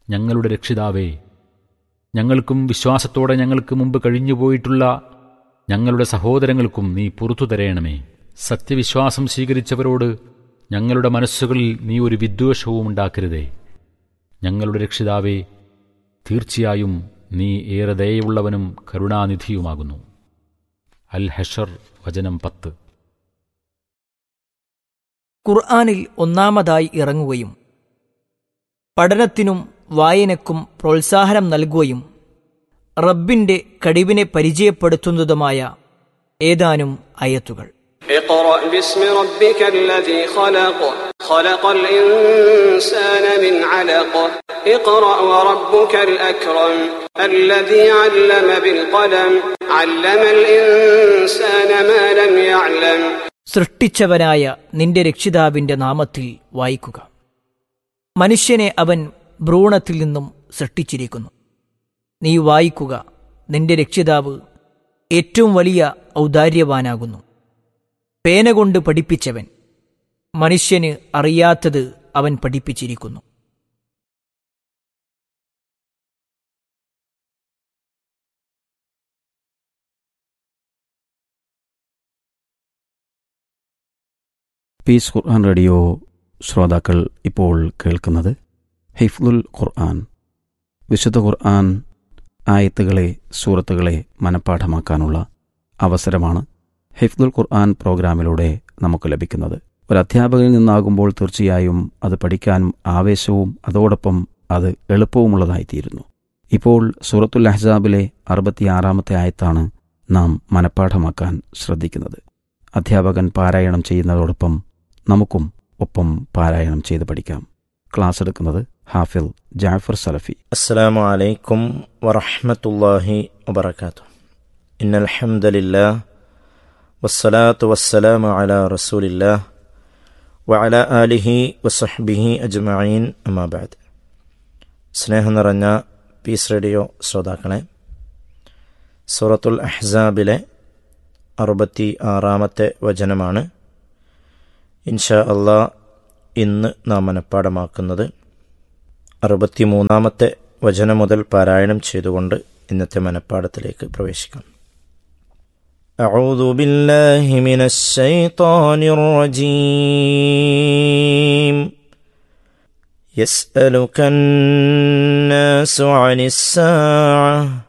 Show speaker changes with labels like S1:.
S1: ഞങ്ങളുടെ രക്ഷിതാവേ ഞങ്ങൾക്കും വിശ്വാസത്തോടെ ഞങ്ങൾക്ക് മുമ്പ് കഴിഞ്ഞുപോയിട്ടുള്ള ഞങ്ങളുടെ സഹോദരങ്ങൾക്കും നീ പുറത്തു തരയണമേ സത്യവിശ്വാസം സ്വീകരിച്ചവരോട് ഞങ്ങളുടെ മനസ്സുകളിൽ നീ ഒരു വിദ്വേഷവും ഉണ്ടാക്കരുതേ ഞങ്ങളുടെ രക്ഷിതാവേ തീർച്ചയായും നീ ഏറെ ദയയുള്ളവനും കരുണാനിധിയുമാകുന്നു അൽ ഹഷർ വചനം പത്ത്
S2: ഖുർആാനിൽ ഒന്നാമതായി ഇറങ്ങുകയും പഠനത്തിനും വായനക്കും പ്രോത്സാഹനം നൽകുകയും റബ്ബിന്റെ കഴിവിനെ പരിചയപ്പെടുത്തുന്നതുമായ ഏതാനും അയത്തുകൾ
S3: اقرأ باسم ربك الذي خلق خلق الإنسان من علق اقرأ وربك الأكرم الذي علم بالقلم علم الإنسان ما لم يعلم
S2: സൃഷ്ടിച്ചവനായ നിന്റെ രക്ഷിതാവിന്റെ നാമത്തിൽ വായിക്കുക മനുഷ്യനെ അവൻ ഭ്രൂണത്തിൽ നിന്നും സൃഷ്ടിച്ചിരിക്കുന്നു നീ വായിക്കുക നിന്റെ രക്ഷിതാവ് ഏറ്റവും വലിയ ഔദാര്യവാനാകുന്നു പേന കൊണ്ട് പഠിപ്പിച്ചവൻ മനുഷ്യന് അറിയാത്തത് അവൻ പഠിപ്പിച്ചിരിക്കുന്നു
S4: പീസ് ഖുർആൻ റേഡിയോ ശ്രോതാക്കൾ ഇപ്പോൾ കേൾക്കുന്നത് ഹിഫ്ലുൽ ഖുർആൻ വിശുദ്ധ ഖുർആൻ ആയത്തുകളെ സൂറത്തുകളെ മനഃപ്പാഠമാക്കാനുള്ള അവസരമാണ് ഹിഫ്ലുൽ ഖുർആൻ പ്രോഗ്രാമിലൂടെ നമുക്ക് ലഭിക്കുന്നത് ഒരു അധ്യാപകനിൽ നിന്നാകുമ്പോൾ തീർച്ചയായും അത് പഠിക്കാനും ആവേശവും അതോടൊപ്പം അത് എളുപ്പവുമുള്ളതായിത്തീരുന്നു ഇപ്പോൾ സൂറത്തുൽ അഹ്സാബിലെ അറുപത്തിയാറാമത്തെ ആയത്താണ് നാം മനഃപ്പാഠമാക്കാൻ ശ്രദ്ധിക്കുന്നത് അധ്യാപകൻ പാരായണം ചെയ്യുന്നതോടൊപ്പം നമുക്കും ഒപ്പം പാരായണം ചെയ്ത് പഠിക്കാം ക്ലാസ് എടുക്കുന്നത് ഹാഫിൽ ജാഫർ സലഫി
S5: السلام عليكم ورحمة الله وبركاته إن الحمد لله والصلاة والسلام على رسول الله وعلى آله وصحبه أجمعين أما بعد സ്നേഹം നിറഞ്ഞ പീസ് റേഡിയോ ശ്രോതാക്കളെ സൂറത്തുൽ അഹ്സാബിലെ അറുപത്തി ആറാമത്തെ വചനമാണ് ഇൻഷാ അള്ളാ ഇന്ന് നാം മനഃപ്പാടമാക്കുന്നത് അറുപത്തിമൂന്നാമത്തെ വചനം മുതൽ പാരായണം ചെയ്തുകൊണ്ട് ഇന്നത്തെ മനഃപ്പാടത്തിലേക്ക് പ്രവേശിക്കാം أعوذ بالله من الشيطان الرجيم يسألك الناس عن الساعة